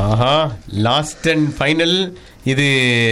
Aha last and final இது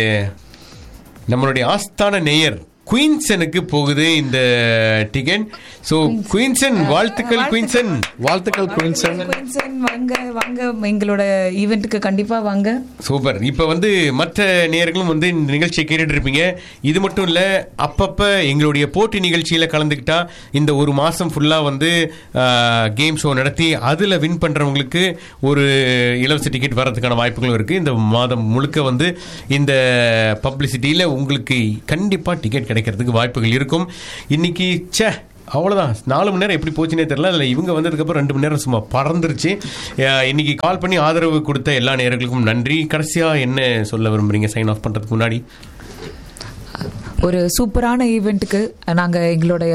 நம்மளுடைய ஆஸ்தான நேயர் குயின்சனுக்கு போகுது இந்த டிக்கெட் ஸோ குயின்சன் வாழ்த்துக்கள் குயின்சன் வாழ்த்துக்கள் குயின்சன் குயின்சன் வாங்க வாங்க எங்களோட ஈவெண்ட்டுக்கு கண்டிப்பா வாங்க சூப்பர் இப்போ வந்து மற்ற நேயர்களும் வந்து இந்த நிகழ்ச்சியை கேட்டுட்டு இருப்பீங்க இது மட்டும் இல்லை அப்பப்போ எங்களுடைய போட்டி நிகழ்ச்சியில் கலந்துக்கிட்டா இந்த ஒரு மாதம் ஃபுல்லாக வந்து கேம் ஷோ நடத்தி அதில் வின் பண்ணுறவங்களுக்கு ஒரு இலவச டிக்கெட் வர்றதுக்கான வாய்ப்புகளும் இருக்குது இந்த மாதம் முழுக்க வந்து இந்த பப்ளிசிட்டியில் உங்களுக்கு கண்டிப்பாக டிக்கெட் கிடைக்கிறதுக்கு வாய்ப்புகள் இருக்கும் இன்னைக்கு ச்சே அவ்வளோதான் நாலு மணி நேரம் எப்படி போச்சுனே தெரியல அதில் இவங்க வந்ததுக்கப்புறம் ரெண்டு மணி நேரம் சும்மா பறந்துருச்சு அஹ் இன்னைக்கு கால் பண்ணி ஆதரவு கொடுத்த எல்லா நேயர்களுக்கும் நன்றி கடைசியாக என்ன சொல்ல விரும்புறீங்க சைன் ஆஃப் பண்ணுறதுக்கு முன்னாடி ஒரு சூப்பரான ஈவெண்ட்டுக்கு நாங்கள் எங்களுடைய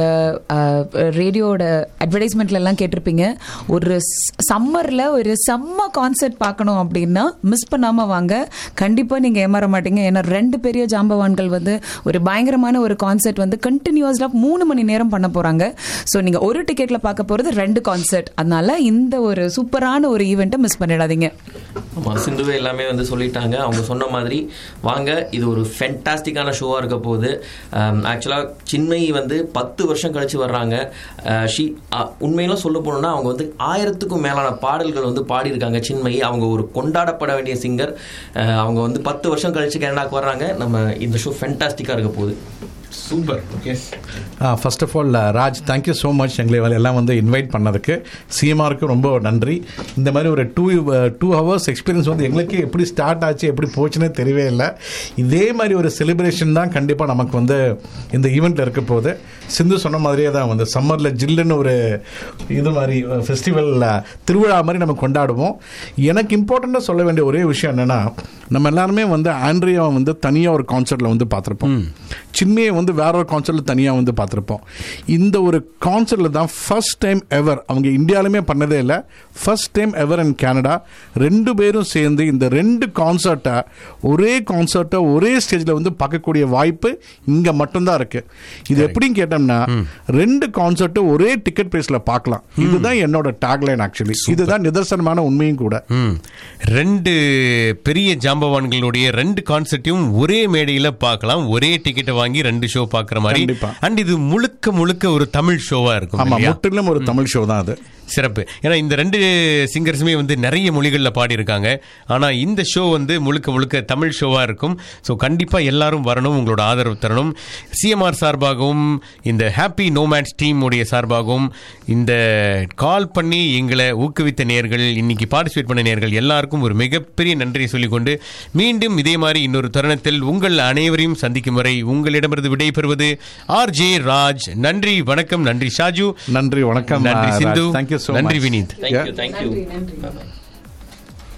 ரேடியோட அட்வர்டைஸ்மெண்ட்ல எல்லாம் கேட்டிருப்பீங்க ஒரு சம்மரில் ஒரு செம்ம கான்சர்ட் பார்க்கணும் அப்படின்னா மிஸ் பண்ணாமல் வாங்க கண்டிப்பாக நீங்கள் ஏமாற மாட்டீங்க ஏன்னா ரெண்டு பெரிய ஜாம்பவான்கள் வந்து ஒரு பயங்கரமான ஒரு கான்சர்ட் வந்து கண்டினியூஸாக மூணு மணி நேரம் பண்ண போகிறாங்க ஸோ நீங்கள் ஒரு டிக்கெட்டில் பார்க்க போகிறது ரெண்டு கான்சர்ட் அதனால இந்த ஒரு சூப்பரான ஒரு ஈவெண்ட்டை மிஸ் பண்ணிடாதீங்க ஆமாம் சிந்துவே எல்லாமே வந்து சொல்லிட்டாங்க அவங்க சொன்ன மாதிரி வாங்க இது ஒரு ஃபென்டாஸ்டிக்கான ஷோவாக இருக்க போகுது ஆக்சுவலாக சின்மயி வந்து பத்து வருஷம் கழிச்சு வர்றாங்க அஹ், ஷி அஹ், உண்மையிலும் சொல்ல போனோம்னா அவங்க வந்து ஆயிரத்துக்கும் மேலான பாடல்கள் வந்து பாடியிருக்காங்க சின்மயி அவங்க ஒரு கொண்டாடப்பட வேண்டிய சிங்கர் அவங்க வந்து பத்து வருஷம் கழிச்சு கனடாக்கு வர்றாங்க நம்ம இந்த ஷோ ஃபென்டாஸ்டிக்காக இருக்க போகுது super okay first of all Raj thank you so much எங்களை இவங்க எல்லாம் வந்து இன்வைட் பண்ணதுக்கு சிஎம்ஆருக்கு ரொம்ப நன்றி இந்த மாதிரி ஒரு டூ டூ ஹவர்ஸ் எக்ஸ்பீரியன்ஸ் வந்து எங்களுக்கே எப்படி ஸ்டார்ட் ஆச்சு எப்படி போச்சுன்னே தெரியவே இல்லை இதே மாதிரி ஒரு செலிப்ரேஷன் தான் கண்டிப்பாக நமக்கு வந்து இந்த ஈவெண்ட்டில் இருக்க போகுது சிந்து சொன்ன மாதிரியே தான் வந்து சம்மரில் ஜில்லுன்னு ஒரு இது மாதிரி ஃபெஸ்டிவல் திருவிழா மாதிரி நம்ம கொண்டாடுவோம் எனக்கு இம்பார்ட்டண்ட்டாக சொல்ல வேண்டிய ஒரே விஷயம் என்னென்னா நம்ம எல்லாருமே வந்து ஆண்ட்ரியாவை வந்து தனியாக ஒரு கான்சர்ட்டில் வந்து பார்த்துருப்போம் சின்மையை வந்து வேற ஒரு கான்சர்ட்டில் தனியாக வந்து பார்த்துருப்போம் இந்த ஒரு கான்சர்ட்டில் தான் ஃபர்ஸ்ட் டைம் எவர் அவங்க இந்தியாலுமே பண்ணதே இல்லை first time ever in Canada ரெண்டு பேரும் சேர்ந்து இந்த ரெண்டு கான்சர்ட்டை ஒரே கான்சர்ட்டை ஒரே ஸ்டேஜில் வந்து பார்க்கக்கூடிய வாய்ப்பு இங்கே மட்டும்தான் இருக்கு இது எப்படின்னு கேட்டோம்னா ரெண்டு கான்சர்ட்டை ஒரே டிக்கெட் ப்ரைஸில் பார்க்கலாம் இதுதான் என்னோட டேக்லைன் ஆக்சுவலி இதுதான் நிதர்சனமான உண்மையும் கூட ம் ரெண்டு பெரிய ஜாம்பவான்களுடைய ரெண்டு கான்சர்ட்டையும் ஒரே மேடையில் பார்க்கலாம் ஒரே டிக்கெட்டை வாங்கி ரெண்டு ஷோ பார்க்குற மாதிரி கண்டிப்பா. அண்ட் இது முழுக்க முழுக்க ஒரு தமிழ் ஷோவாக இருக்கும் ஆமாம் இல்லையா? முற்றிலும் ஒரு தமிழ் ஷோ தான் அது சிறப்பு ஏன்னா இந்த ரெண்டு சிங்கர்ஸுமே வந்து நிறைய மொழிகளில் பாடியிருக்காங்க ஆனால் இந்த ஷோ வந்து முழுக்க முழுக்க தமிழ் ஷோவாக இருக்கும் ஸோ கண்டிப்பாக எல்லாரும் வரணும் உங்களோட ஆதரவு தரணும் சிஎம்ஆர் சார்பாகவும் இந்த ஹாப்பி நோமேட்ஸ் டீம் உடைய சார்பாகவும் இந்த கால் பண்ணி எங்களை ஊக்குவித்த நேர்கள் இன்னைக்கு பார்ட்டிசிபேட் பண்ண நேர்கள் எல்லாருக்கும் ஒரு மிகப்பெரிய நன்றியை சொல்லிக்கொண்டு மீண்டும் இதே மாதிரி இன்னொரு தருணத்தில் உங்கள் அனைவரையும் சந்திக்கும் வரை உங்களிடமிருந்து விடைபெறுவது ஆர் ஜே ராஜ் நன்றி வணக்கம் நன்றி ஷாஜு நன்றி வணக்கம் நன்றி சிந்து தேங்க்யூ ஸோ நன்றி வினீத் தேங்க்யூ தேங்க்யூ